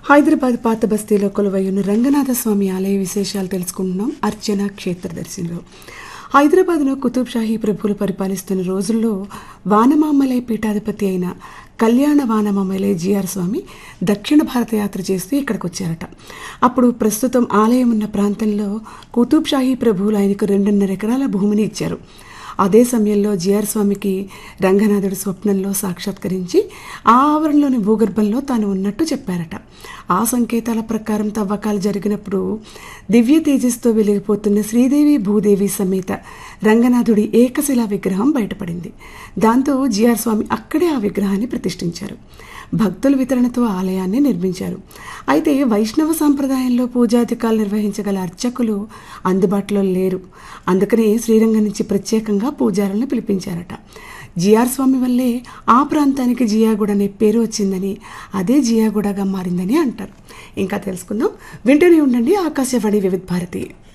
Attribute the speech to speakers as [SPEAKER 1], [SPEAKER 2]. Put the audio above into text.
[SPEAKER 1] హైదరాబాద్ పాత బస్తీలో కొలువయ్యున్న రంగనాథ స్వామి ఆలయ విశేషాలు తెలుసుకుంటున్నాం అర్చన క్షేత్ర దర్శనంలో హైదరాబాద్లో కుతుబ్ షాహీ ప్రభువులు పరిపాలిస్తున్న రోజుల్లో వానమామలై పీఠాధిపతి అయిన కళ్యాణ వానమామలై జిఆర్ స్వామి దక్షిణ భారత యాత్ర చేస్తూ ఇక్కడికి వచ్చారట అప్పుడు ప్రస్తుతం ఆలయం ఉన్న ప్రాంతంలో కుతుబ్ షాహీ ప్రభువులు ఆయనకు రెండున్నర ఎకరాల భూమిని ఇచ్చారు అదే సమయంలో జిఆర్ స్వామికి రంగనాథుడు స్వప్నంలో సాక్షాత్కరించి ఆ ఆవరణలోని భూగర్భంలో తాను ఉన్నట్టు చెప్పారట ఆ సంకేతాల ప్రకారం తవ్వకాలు జరిగినప్పుడు దివ్య తేజస్తో వెలిగిపోతున్న శ్రీదేవి భూదేవి సమేత రంగనాథుడి ఏకశిలా విగ్రహం బయటపడింది దాంతో జిఆర్ స్వామి అక్కడే ఆ విగ్రహాన్ని ప్రతిష్ఠించారు భక్తుల వితరణతో ఆలయాన్ని నిర్మించారు అయితే వైష్ణవ సాంప్రదాయంలో పూజాధికాలు నిర్వహించగల అర్చకులు అందుబాటులో లేరు అందుకనే శ్రీరంగం నుంచి ప్రత్యేకంగా పూజారులను పిలిపించారట జిఆర్ స్వామి వల్లే ఆ ప్రాంతానికి జియాగూడ అనే పేరు వచ్చిందని అదే జియాగూడగా మారిందని అంటారు ఇంకా తెలుసుకుందాం వింటూనే ఉండండి ఆకాశవాణి వివిధ భారతి